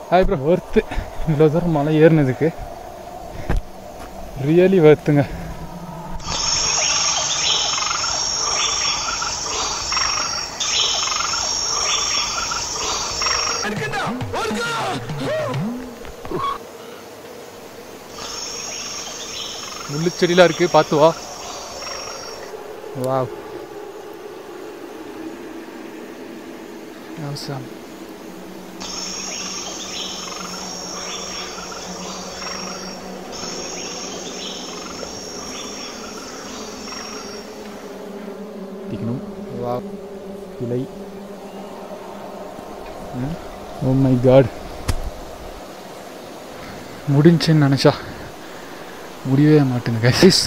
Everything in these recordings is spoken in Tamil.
ஹாய் ப்ரோ ஒர்த்து இவ்வளோ தூரம் மலை ஏறினதுக்கு ரியலி ஒர்த்துங்க முள்ளு செடிலாம் இருக்கு பார்த்து வா வா Awesome. பிடிக்கணும் வா இலை ஓ மை காட் முடிஞ்சுன்னு நினச்சா முடியவே மாட்டேங்க கைஸ்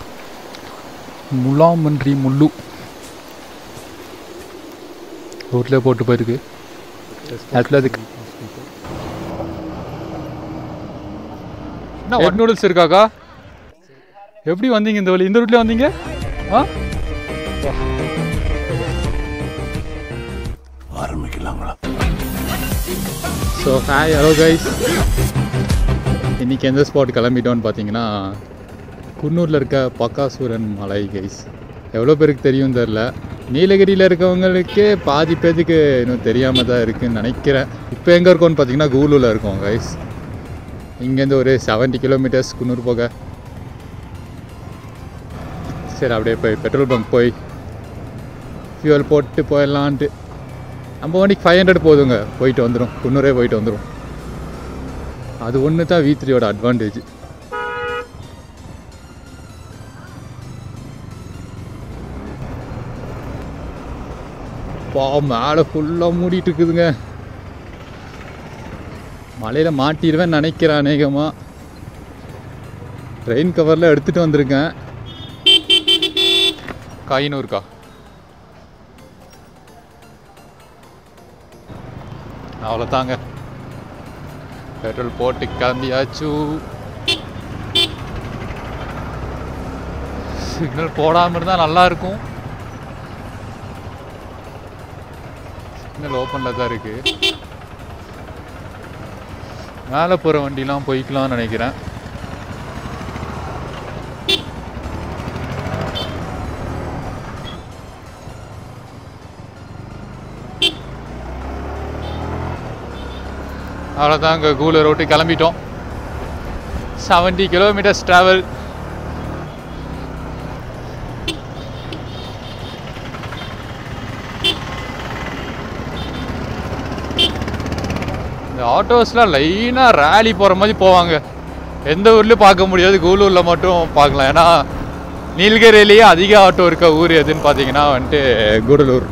முலாமன்றி முள்ளு ரோட்டில் போட்டு போயிருக்கு ஆக்சுவலாக அதுக்கு என்ன ஒட் நூடுல்ஸ் இருக்காக்கா எப்படி வந்தீங்க இந்த வழி இந்த ரூட்லேயே வந்தீங்க ஆ ஆரம்பிக்கலாங்களா ஸோ ஹாய் ஹலோ கைஸ் இன்றைக்கி எந்த ஸ்பாட் கிளம்பிட்டோன்னு பார்த்தீங்கன்னா குன்னூரில் இருக்க பக்காசூரன் மலை கைஸ் எவ்வளோ பேருக்கு தெரியும் தெரில நீலகிரியில் இருக்கவங்களுக்கு பாதி பேத்துக்கு இன்னும் தெரியாமல் தான் இருக்குன்னு நினைக்கிறேன் இப்போ எங்கே இருக்கோம்னு பார்த்தீங்கன்னா கூலூரில் இருக்கோம் கைஸ் இங்கேருந்து ஒரு 70 கிலோமீட்டர்ஸ் குன்னூர் போக சரி அப்படியே போய் பெட்ரோல் பங்க் போய் ஃபியூவல் போட்டு போயிடலான்ட்டு நம்ம வண்டிக்கு ஃபைவ் ஹண்ட்ரட் போதுங்க போயிட்டு வந்துடும் குன்னூரே போயிட்டு வந்துடும் அது ஒன்று தான் வி த்ரீயோட அட்வான்டேஜ் பா மேலே ஃபுல்லாக மூடிட்டு இருக்குதுங்க மலையில் மாட்டிடுவேன் நினைக்கிறேன் அநேகமாக ரெயின் கவரில் எடுத்துகிட்டு வந்திருக்கேன் காயினூர்க்கா அவ்வளோதாங்க பெட்ரோல் போட்டு கிளம்பியாச்சு சிக்னல் போடாமல் இருந்தால் நல்லா இருக்கும் சிக்னல் ஓப்பனில் தான் இருக்கு மேலே போகிற வண்டிலாம் போய்க்கலாம்னு நினைக்கிறேன் அவ்வளோதாங்க கூலர் ரோட்டு கிளம்பிட்டோம் 70 கிலோமீட்டர்ஸ் ட்ராவல் இந்த ஆட்டோஸ்லாம் லைனாக ரேலி போகிற மாதிரி போவாங்க எந்த ஊர்லேயும் பார்க்க முடியாது கூலூரில் மட்டும் பார்க்கலாம் ஏன்னா நீலகிரிலேயே அதிக ஆட்டோ இருக்க ஊர் எதுன்னு பார்த்தீங்கன்னா வந்துட்டு கூடலூர்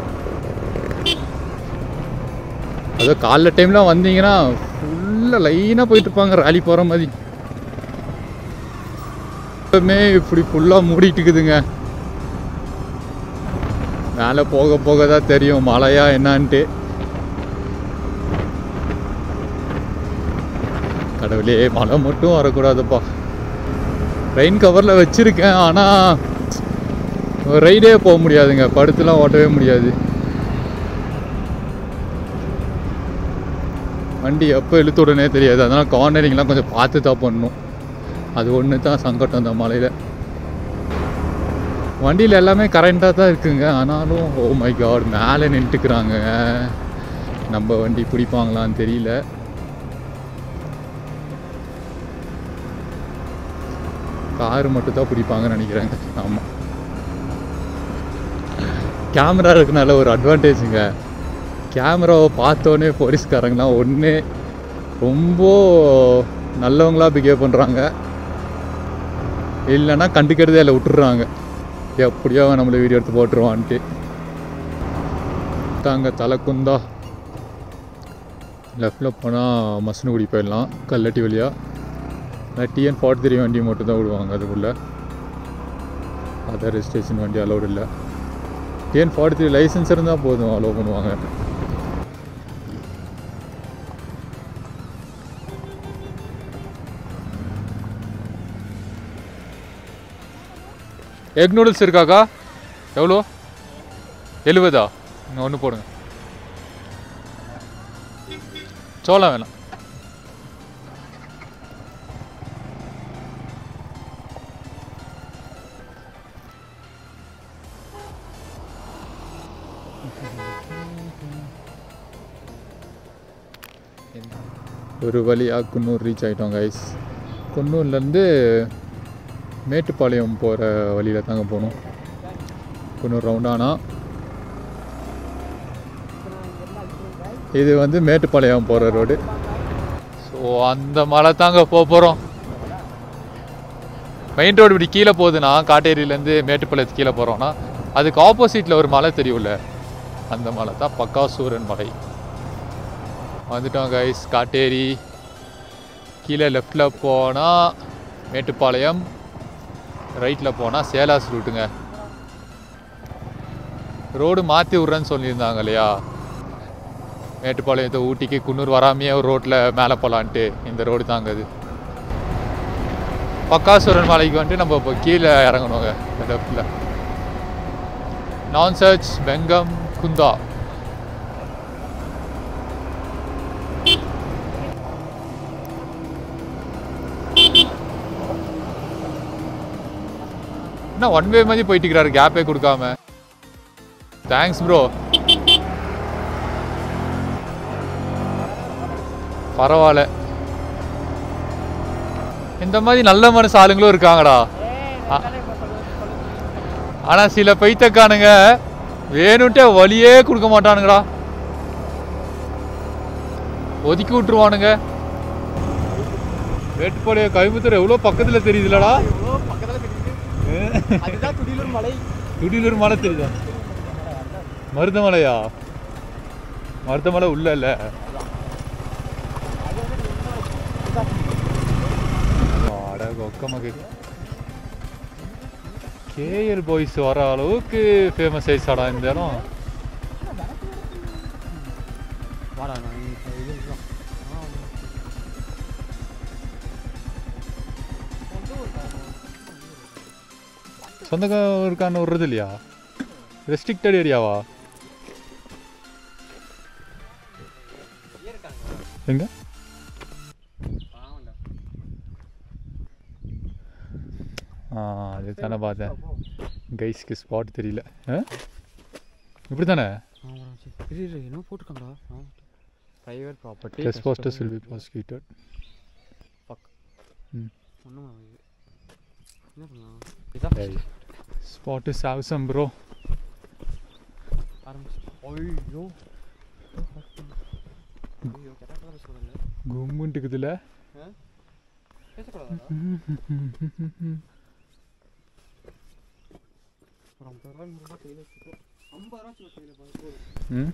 அதோ காலைல டைம்லாம் வந்தீங்கன்னா ஃபுல்லாக லைனாக போயிட்டு இருப்பாங்க ரேலி போகிற மாதிரி எப்பவுமே இப்படி ஃபுல்லாக மூடிட்டு இருக்குதுங்க மேலே போக போக தான் தெரியும் மழையா என்னான்ட்டு கடவுளே மழை மட்டும் வரக்கூடாதுப்பா ரெயின் கவரில் வச்சுருக்கேன் ஆனால் ரைடே போக முடியாதுங்க படுத்துலாம் ஓட்டவே முடியாது வண்டி எப்போ இழுத்து உடனே தெரியாது அதனால் கார்னரிங்லாம் கொஞ்சம் பார்த்து தான் பண்ணணும் அது ஒன்று தான் சங்கடம் அந்த மலையில் வண்டியில் எல்லாமே கரண்ட்டாக தான் இருக்குங்க ஆனாலும் ஓ மை காட் மேலே நின்றுக்குறாங்க நம்ம வண்டி பிடிப்பாங்களான்னு தெரியல கார் மட்டும் தான் பிடிப்பாங்கன்னு நினைக்கிறேங்க ஆமாம் கேமரா இருக்கனால ஒரு அட்வான்டேஜுங்க கேமராவை பார்த்தோன்னே போலீஸ்காரங்களாம் ஒன்று ரொம்ப நல்லவங்களா பிஹேவ் பண்ணுறாங்க இல்லைன்னா கண்டுக்கிறதே இல்லை விட்டுறாங்க எப்படியோ நம்மளை வீடியோ எடுத்து போட்டுருவான்ட்டு தாங்க தலைக்குந்தா லெஃப்டில் போனால் மசனகுடி போயிடலாம் கல்லட்டி வழியாக டிஎன் ஃபார்ட்டி த்ரீ வண்டி மட்டும் தான் விடுவாங்க அதுக்குள்ளே அதர் ரெஜிஸ்ட்ரேஷன் வண்டி அலௌடு இல்லை டிஎன் ஃபார்ட்டி த்ரீ லைசன்ஸ் இருந்தால் போதும் அலோவ் பண்ணுவாங்க எக் நூடுல்ஸ் இருக்காக்கா எவ்வளோ எழுபதா இன்னும் ஒன்று போடுங்க சோளம் வேணாம் ஒரு வழியாக குன்னூர் ரீச் ஆகிட்டோம் கைஸ் குன்னூர்லேருந்து மேட்டுப்பாளையம் போகிற வழியில் தாங்க போகணும் குன்னூர் ரவுண்டானா இது வந்து மேட்டுப்பாளையம் போகிற ரோடு ஸோ அந்த மலை தாங்க போக போகிறோம் மெயின் ரோடு இப்படி கீழே போகுதுன்னா காட்டேரியிலேருந்து மேட்டுப்பாளையத்துக்கு கீழே போகிறோம்னா அதுக்கு ஆப்போசிட்டில் ஒரு மலை தெரியும்ல அந்த மலை தான் பக்காசூரன் மலை வந்துட்டோம் கைஸ் காட்டேரி கீழே லெஃப்டில் போனால் மேட்டுப்பாளையம் ரைட்டில் போனால் சேலாஸ் ரூட்டுங்க ரோடு மாற்றி விட்றேன்னு சொல்லியிருந்தாங்க இல்லையா மேட்டுப்பாளையத்தை ஊட்டிக்கு குன்னூர் வராமையே ஒரு ரோட்டில் மேலே போகலான்ட்டு இந்த ரோடு தாங்க அது பக்காசுரன் மலைக்கு வந்துட்டு நம்ம இப்போ கீழே இறங்கணுங்க லெஃப்டில் நான் சர்ச் பெங்கம் குந்தா என்ன ஒன் வே மாதிரி போயிட்டு இருக்கிறாரு கேப்பே கொடுக்காம தேங்க்ஸ் ப்ரோ பரவாயில்ல இந்த மாதிரி நல்ல மனசு ஆளுங்களும் இருக்காங்கடா ஆ- ஆனா சில பைத்தக்கானுங்க வேணும்ட்டே வழியே கொடுக்க மாட்டானுங்கடா ஒதுக்கி விட்டுருவானுங்க வேட்டுப்பாளைய கோயம்புத்தூர் எவ்வளோ பக்கத்தில் தெரியுதுலடா அதுதான் துடிலூர் மலை துடிலூர் மலை தெரியுதா மருதமலையா மருதமலை உள்ள இல்ல அட கொக்கமக்கு கேஎல் பாய்ஸ் வர அளவுக்கு ஃபேமஸ் ஆயிடுச்சாடா இந்த இடம் வாடா நான் இது இதுதான். ஆ, சொந்தக்காரன்னு விடுறது இல்லையா ரெஸ்ட்ரிக்டட் ஏரியாவா எங்க ஆ அது தானே பார்த்தேன் கைஸ்க்கு ஸ்பாட் தெரியல ஆ இப்படி தானே ஆமாடா, சரி. இரு, இரு, என்னமோ போட்டிருக்காங்கடா private property Trespassers will be prosecuted. ஒன்றும் என்ன பண்ணலாம் இதான் Hey. Spot is awesome, bro. ஆரம்பிச்சு ஐயோ ஐயோ கரெக்டாக சொல்லல கும்முன்ட்டு இருக்குதுல்ல பேசக்கூடாதா ஒரு ஐம்பது ரூபாய் நூறுரூவா கையில் வச்சுக்கோ ஐம்பது ரூபா வச்சுக்கோ கையில் போதும் ம்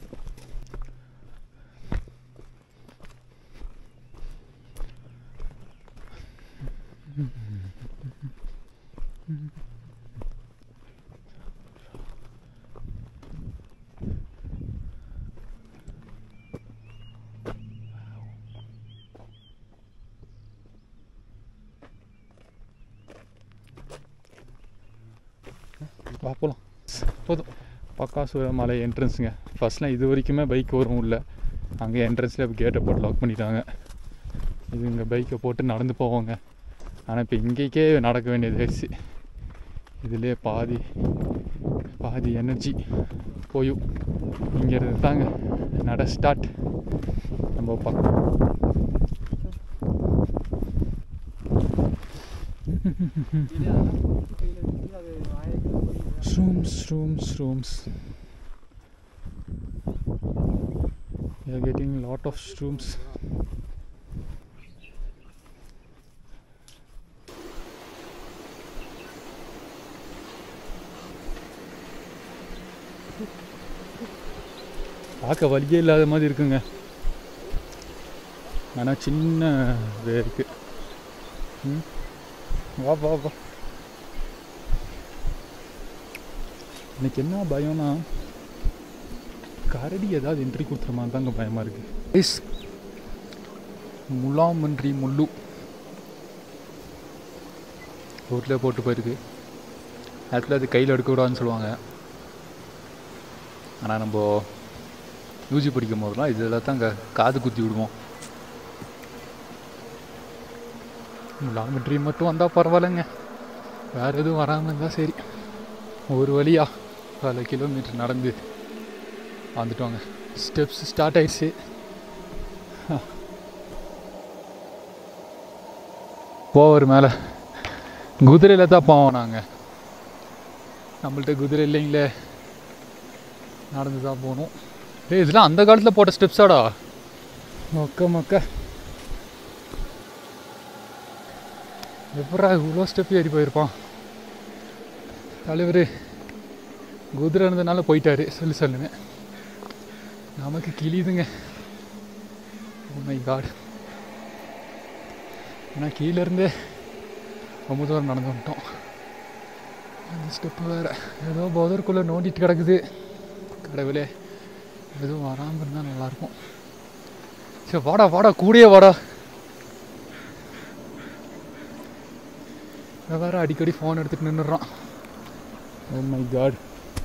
வா போகலாம் போதும் பக்காசுர மலை என்ட்ரன்ஸுங்க ஃபர்ஸ்ட்லாம் இது வரைக்குமே பைக் வரும் உள்ள அங்கே என்ட்ரன்ஸில் கேட்டை போட்டு லாக் பண்ணிட்டாங்க இது இங்கே பைக்கை போட்டு நடந்து போவாங்க ஆனால் இப்போ இங்கேக்கே நடக்க வேண்டியது ஆயிடுச்சு இதுலேயே பாதி பாதி எனர்ஜி போயும் இங்கேருந்து தாங்க நட ஸ்டார்ட் நம்ம பக்கம் Shrooms, shrooms, shrooms. We are getting a lot of shrooms. பார்க்க வழியே இல்லாத மாதிரி இருக்குங்க ஆனால் சின்ன வே இருக்கு ம் வா வா வா எனக்கு என்ன பயம்னா கரடி ஏதாவது என்ட்ரி கொடுத்துருமா தாங்க பயமாக இருக்குது இஸ் முலாமன்றி முள்ளு ரோட்டில் போட்டு போயிருக்கு ஆக்சுவலாக அது கையில் எடுக்கக்கூடாதுன்னு சொல்லுவாங்க ஆனால் நம்ம யூஜி படிக்கும் போதெல்லாம் இதில் தான் அங்கே காது குத்தி விடுவோம் முலாமன்றி மட்டும் வந்தால் பரவாயில்லைங்க வேறு எதுவும் வராமல் இருந்தால் சரி ஒரு வழியா பல கிலோமீட்டர் நடந்து வந்துட்டோங்க ஸ்டெப்ஸ் ஸ்டார்ட் ஆயிடுச்சு போவர் மேலே குதிரையில் தான் போவோம் நாங்கள் நம்மள்ட்ட குதிரை இல்லைங்களே நடந்து தான் போகணும் டேய் இதெல்லாம் அந்த காலத்தில் போட்ட ஸ்டெப்ஸாடா மொக்க மொக்க எப்படா இவ்வளோ ஸ்டெப் ஏறி போயிருப்பான் தலைவர் குதிரை இருந்ததுனால போயிட்டாரு சொல்லு சொல்லுங்க நமக்கு கிளியுதுங்க மை காட் ஏன்னா கீழேருந்தே ரொம்ப தூரம் நடந்து வந்துட்டோம் அந்த ஸ்டெப்பு வேறு ஏதோ போதற்குள்ளே நோண்டிட்டு கிடக்குது கடவுளே எதுவும் வராமல் இருந்தால் நல்லாயிருக்கும் சரி வாடா வாடா கூடயே வாடா இவன் வேற அடிக்கடி ஃபோன் எடுத்துட்டு நின்றுறான் ஓ மை காட்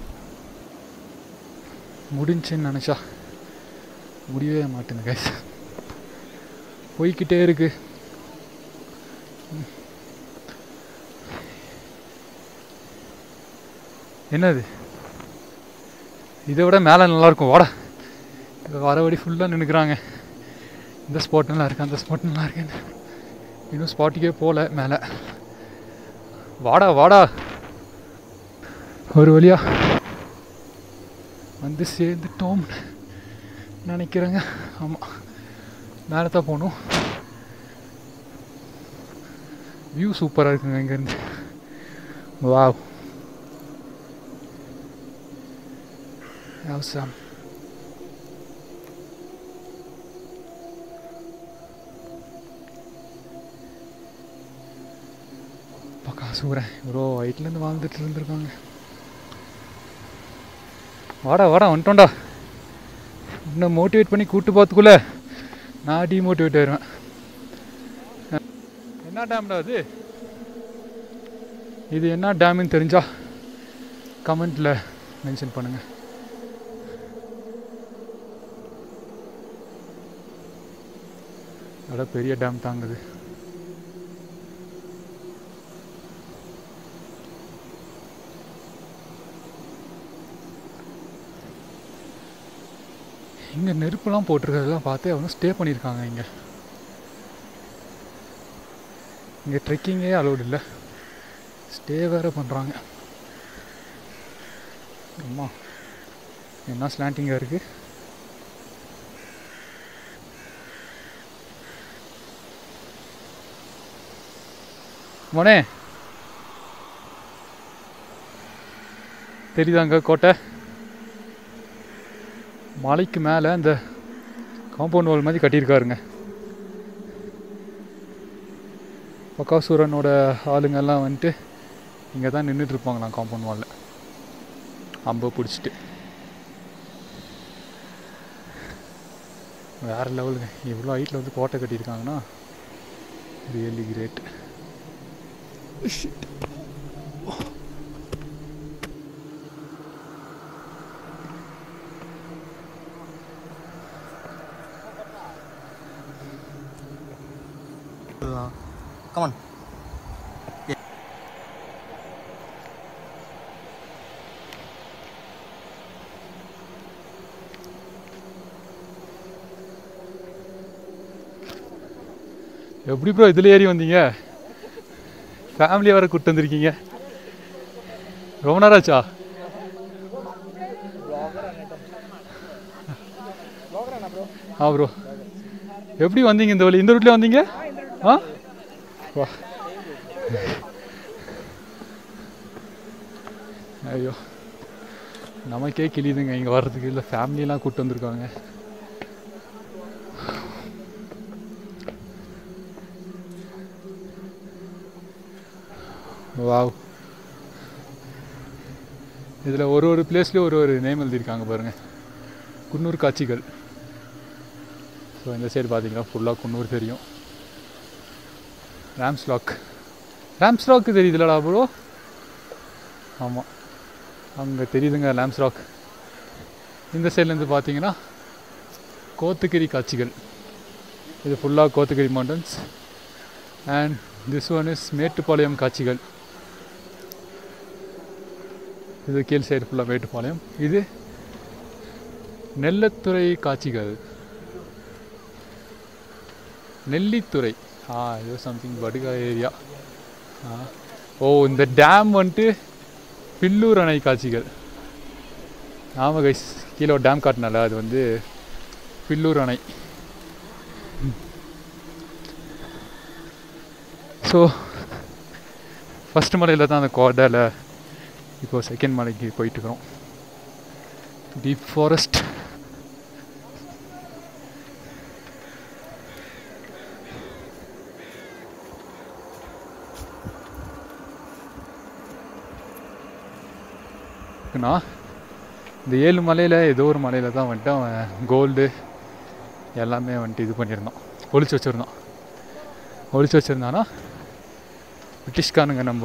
முடிஞ்சுன்னு நினச்சா முடியவே மாட்டேங்க கைஸ் போய்க்கிட்டே இருக்கு ம். என்னது இதை விட மேலே நல்லாயிருக்கும் வாடா இங்க வரவடி ஃபுல்லாக நின்றுக்கிறாங்க இந்த ஸ்பாட் நல்லா இருக்கு அந்த ஸ்பாட் நல்லா இருக்குன்னு இன்னும் ஸ்பாட்டுக்கே போகல மேலே வாடா வாடா ஒரு வழியா வந்து சேர்ந்துட்டோம் நினைக்கிறேங்க ஆமாம் மேலே தான் போகணும் வியூ சூப்பராக இருக்குங்க இங்கேருந்து வாவ் Awesome. பக்கா சூறேன் இவ்வளோ ஹைட்லேருந்து வாழ்ந்துட்டு இருந்திருக்காங்க வாடா வாடா வந்துட்டோம்டா இன்னும் மோட்டிவேட் பண்ணி கூட்டு போகிறதுக்குள்ள நான் டிமோட்டிவேட் ஆயிடுவேன் என்ன டேம்டா அது இது என்ன டேம்னு தெரிஞ்சா கமெண்ட்டில் மென்ஷன் பண்ணுங்கள் அட பெரிய டேம் தாங்குது இங்கே நெருப்புலாம் போட்டிருக்கிறதெல்லாம் பார்த்து அவங்க ஸ்டே பண்ணியிருக்காங்க இங்கே இங்கே ட்ரெக்கிங்கே அலோடு இல்லை ஸ்டே வேறு பண்ணுறாங்க அம்மா என்ன ஸ்லாண்டிங்காக இருக்குது மோனே தெரியுதாங்க கோட்டை மலைக்கு மேலே அந்த காம்பவுண்ட் வால் மாதிரி கட்டியிருக்காருங்க பக்காசூரனோட ஆளுங்கெல்லாம் வந்துட்டு இங்கே தான் நின்றுட்டு இருப்பாங்களாம் காம்பவுண்ட் வாலில் அம்பை பிடிச்சிட்டு வேறு லெவலுங்க இவ்வளோ ஹைட்டில் வந்து கோட்டை கட்டியிருக்காங்கன்னா ரியலி கிரேட் Come on. எப்படி ப்ரோ இதில் ஏறி வந்தீங்க ஃபேமிலியை வர கூப்பிட்டு வந்திருக்கீங்க ரொம்ப நேரம் ஆச்சா ஆ ப்ரோ எப்படி வந்தீங்க இந்த வழி இந்த ரூட்லேயே வந்தீங்க ஆ வா ஐயோ நமக்கே கிளியுதுங்க இங்கே வர்றதுக்கு இல்லை ஃபேமிலியெல்லாம் கூப்பிட்டு வந்திருக்காங்க வாவ் இதில் ஒரு ஒரு பிளேஸ்லேயும் ஒரு ஒரு நேம் எழுதியிருக்காங்க பாருங்கள் குன்னூர் காட்சிகள் ஸோ இந்த சைடு பார்த்தீங்கன்னா ஃபுல்லாக குன்னூர் தெரியும் ராம்ஸ்லாக் ராம்ஸ்லாக் தெரியுதுலடா ப்ரோ ஆமாம் அங்கே தெரியுதுங்க லாம்ஸ்ராக் இந்த சைட்லேருந்து பார்த்தீங்கன்னா கோத்தகிரி காட்சிகள் இது ஃபுல்லாக Kotagiri mountains and this one is Mettupalayam காட்சிகள் இது கீழ் சைடு ஃபுல்லாக மேட்டுப்பாளையம் இது நெல்லத்துறை காட்சிகள் நெல்லித்துறை ஆ ஏதோ சம்திங் படுகா ஏரியா ஆ ஓ இந்த டேம் வந்துட்டு பில்லூர் அணை காட்சிகள் ஆமாம் கைஸ் கீழே ஒரு டேம் காட்டினால அது வந்து பில்லூர் அணை ஸோ ஃபஸ்ட் மலையில் தான் அந்த கோடையில் இப்போ செகண்ட் மலைக்கு போயிட்டுருக்குறோம் டீப் ஃபாரஸ்ட் நான் இந்த ஏழு மலையில் ஏதோ ஒரு மலையில் தான் வந்துட்டு அவன் கோல்டு எல்லாமே வந்துட்டு இது பண்ணியிருந்தான் ஒளிச்சு வச்சுருந்தான் ஒளிச்சு வச்சுருந்தானா பிரிட்டிஷ்காரனுங்க நம்ம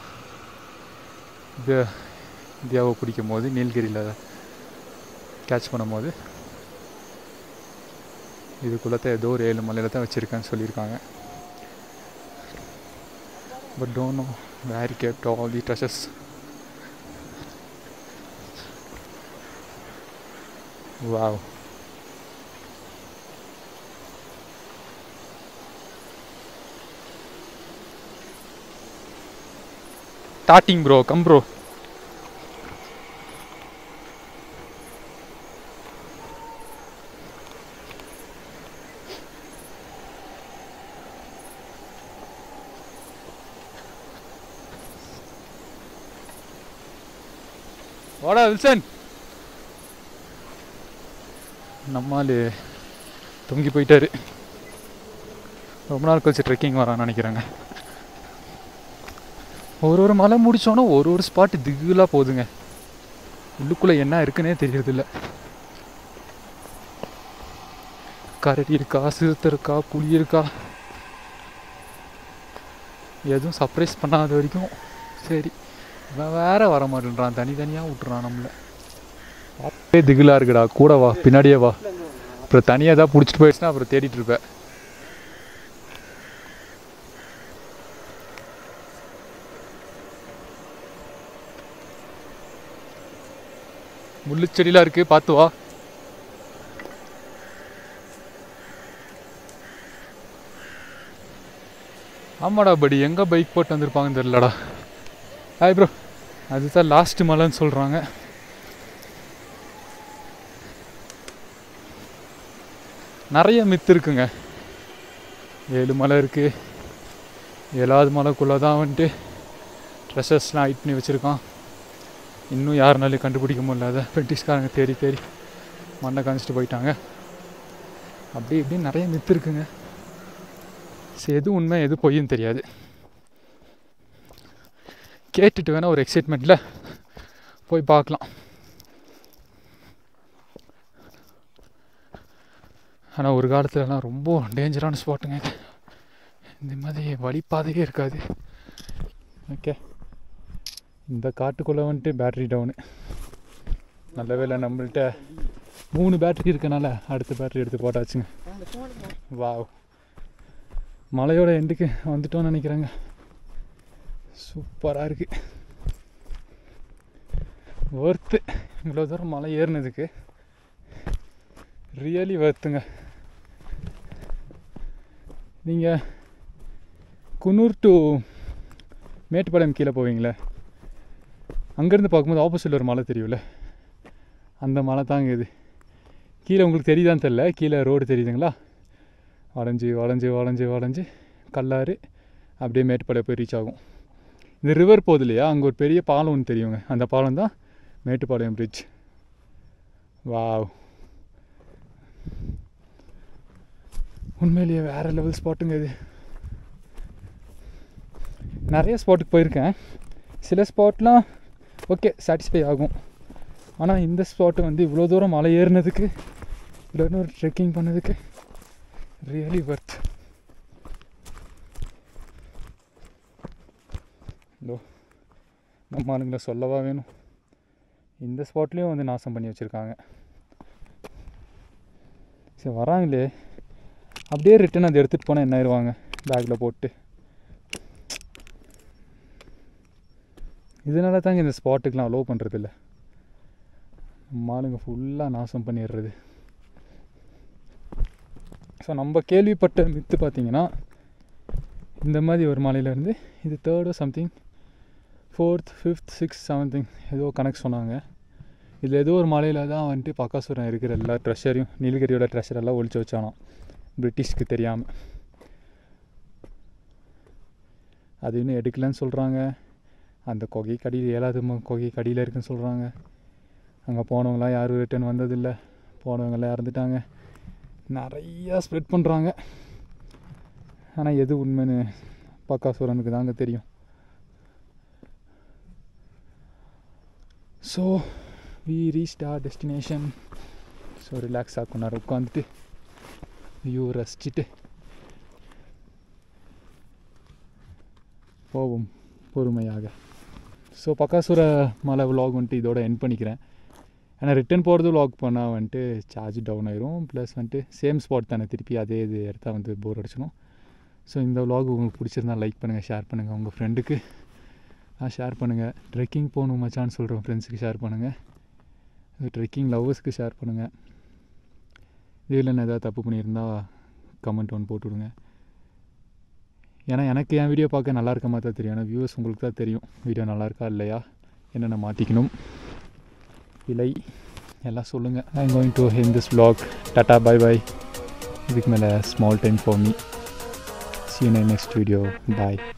இது இந்தியாவை பிடிக்கும் போது நீலகிரியில் கேட்ச் பண்ணும்போது இதுக்குள்ளே ஏதோ ஒரு ஏழு மலையில் தான் வச்சுருக்கேன்னு சொல்லியிருக்காங்க but don't know where kept all the treasures wow starting bro come bro வாடா வில்சன் நம்மால் தொங்கி போயிட்டாரு ரொம்ப நாள் கழிச்சு ட்ரெக்கிங் வரான்னு நினைக்கிறேங்க ஒரு ஒரு மலை முடிச்சோன்னா ஒரு ஒரு ஸ்பாட் திகுலாக போகுதுங்க உள்ளுக்குள்ளே என்ன இருக்குன்னே தெரியறதில்ல கரடி இருக்கா சிறுத்தை இருக்கா புலி இருக்கா எதுவும் சர்ப்ரைஸ் பண்ணாத வரைக்கும் சரி இவன் வேற வர மாட்டேன்றான் தனித்தனியாக விட்டுறான் நம்மளை அப்பே திகிலாக இருக்குடா கூட வா பின்னாடியே வா அப்புறம் தனியாக தான் பிடிச்சிட்டு போயிடுச்சுன்னா அப்புறம் தேடிட்டு இருப்பேன் முள்ளு செடிலாம் இருக்கு பார்த்து வா ஆமாடா படி எங்கே பைக் போட்டு வந்திருப்பாங்கன்னு தெரிலடா ஹாய் ப்ரோ அதுதான் லாஸ்ட் மலைன்னு சொல்கிறாங்க நிறைய மித்து இருக்குங்க ஏழு மலை இருக்குது ஏழாவது மலைக்குள்ளே தான் வந்துட்டு ட்ரெஸ்ஸஸ்லாம் ஹைட் பண்ணி வச்சுருக்கான் இன்னும் யாருனாலையும் கண்டுபிடிக்க முடியல பிரிட்டிஷ்காரங்க தேடி தேடி மண்ணை காமிச்சிட்டு போயிட்டாங்க அப்படி இப்படி நிறைய மித்து இருக்குங்க சரி எது உண்மை எது பொய்யும் தெரியாது கேட்டுட்டு வேணால் ஒரு எக்ஸைட்மெண்ட்டில் போய் பார்க்கலாம் ஆனால் ஒரு காலத்துலலாம் ரொம்ப டேஞ்சரான ஸ்பாட்டுங்க இந்த மாதிரி வழிப்பாதையே இருக்காது ஓகே இந்த காட்டுக்குள்ளே வந்துட்டு பேட்ரி டவுனு நல்ல வேளை நம்மள்ட்ட மூணு பேட்டரி இருக்கனால அடுத்த பேட்டரி எடுத்து போட்டாச்சுங்க வாவ் மலையோட எண்டுக்கு வந்துட்டோம்னு நினைக்கிறேங்க சூப்பராக இருக்குது ஒர்த்து இவ்வளோ தூரம் மலை ஏறினதுக்கு ரியலி ஒர்த்துங்க நீங்கள் குன்னூர் டு மேட்டுப்பாளையம் கீழே போவீங்களே அங்கேருந்து பார்க்கும்போது ஆப்போசிட்டில் ஒரு மலை தெரியும்ல அந்த மலை தாங்க இது கீழே உங்களுக்கு தெரியுதான்னு தெரில கீழே ரோடு தெரியுதுங்களா வளைஞ்சு வளைஞ்சு வளைஞ்சு வளைஞ்சு கல்லாறு அப்படியே மேட்டுப்பாளையம் போய் ரீச் ஆகும் இந்த ரிவர் போகுது இல்லையா அங்கே ஒரு பெரிய பாலம் ஒன்று தெரியுங்க அந்த பாலம் தான் மேட்டுப்பாளையம் பிரிட்ஜ் வாவ் உண்மையிலேயே வேறு லெவல் ஸ்பாட்டுங்க இது நிறைய ஸ்பாட்டுக்கு போயிருக்கேன் சில ஸ்பாட்லாம் ஓகே சாட்டிஸ்ஃபை ஆகும் ஆனால் இந்த ஸ்பாட்டு வந்து இவ்வளோ தூரம் மலை ஏறினதுக்கு இல்லை ஒரு ட்ரெக்கிங் பண்ணதுக்கு ரியலி ஒர்த் இதோ நம்ம ஆளுங்களை சொல்லவா வேணும் இந்த ஸ்பாட்லேயும் வந்து நாசம் பண்ணி வச்சுருக்காங்க சரி வராங்களே அப்படியே ரிட்டன் அதை எடுத்துகிட்டு போனால் என்ன ஆயிடுவாங்க பேக்கில் போட்டு இதனால தாங்க இந்த ஸ்பாட்டுக்கெலாம் அலோவ் பண்ணுறதில்ல நம்ம ஆளுங்க ஃபுல்லாக நாசம் பண்ணிடுறது ஸோ நம்ம கேள்விப்பட்ட மித்து பார்த்தீங்கன்னா இந்த மாதிரி ஒரு மலையிலேருந்து இது தேர்டோ சம்திங் ஃபோர்த் ஃபிஃப்த் சிக்ஸ்த் செவன்த்திங் ஏதோ கணக்கு சொன்னாங்க இதில் ஏதோ ஒரு மலையில் தான் வந்துட்டு பக்காசுரம் இருக்கிற எல்லா ட்ரெஷரையும் நீலகிரியோட ட்ரெஷர் எல்லாம் ஒழிச்சு வச்சானோம் பிரிட்டிஷ்க்கு தெரியாமல் அது இன்னும் எடுக்கலன்னு சொல்கிறாங்க அந்த கொகை கடியில் ஏழாவது ம- கொகை கடியில் இருக்குன்னு சொல்கிறாங்க அங்கே போனவங்களாம் யாரும் ரிட்டர்ன் வந்ததில்லை போனவங்களாம் இறந்துட்டாங்க நிறையா ஸ்ப்ரெட் பண்ணுறாங்க ஆனால் எது உண்மைன்னு பக்காசுரனுக்கு தாங்க தெரியும் so we reach our destination so relax ஆகும் நேரம் உட்காந்துட்டு வியூ ரசிச்சுட்டு போவோம் பொறுமையாக ஸோ பக்காசுர மலை vlog வந்துட்டு இதோட என் பண்ணிக்கிறேன் ஏன்னா ரிட்டன் போகிறது vlog பண்ணால் வந்துட்டு சார்ஜ் டவுன் ஆயிரும் ப்ளஸ் வந்துட்டு சேம் ஸ்பாட் தானே திருப்பி அதே இது இடத்த வந்து போர் அடிச்சிடும் ஸோ இந்த vlog உங்களுக்கு பிடிச்சிருந்தா லைக் பண்ணுங்கள் ஷேர் பண்ணுங்கள் உங்கள் ஃப்ரெண்டுக்கு ஷேர் பண்ணுங்கள் ட்ரெக்கிங் போகணும் மச்சான்னு சொல்கிற ஃப்ரெண்ட்ஸுக்கு ஷேர் பண்ணுங்கள் ட்ரெக்கிங் லவ்வர்ஸ்க்கு ஷேர் பண்ணுங்கள் இதில் நான் ஏதாவது தப்பு பண்ணியிருந்தா கமெண்ட் ஒன்று போட்டு விடுங்க ஏன்னா எனக்கு என் வீடியோ பார்க்க நல்லா இருக்க மாதிரி தான் தெரியும் ஏன்னா வியூவர்ஸ் உங்களுக்கு தான் தெரியும் வீடியோ நல்லா இருக்கா இல்லையா என்னென்ன மாற்றிக்கணும் விலை எல்லாம் சொல்லுங்கள் ஐ கோயிங் டு ஹின் திஸ் டாட்டா பை பை இதுக்கு மேலே small time for me see you in the next video bye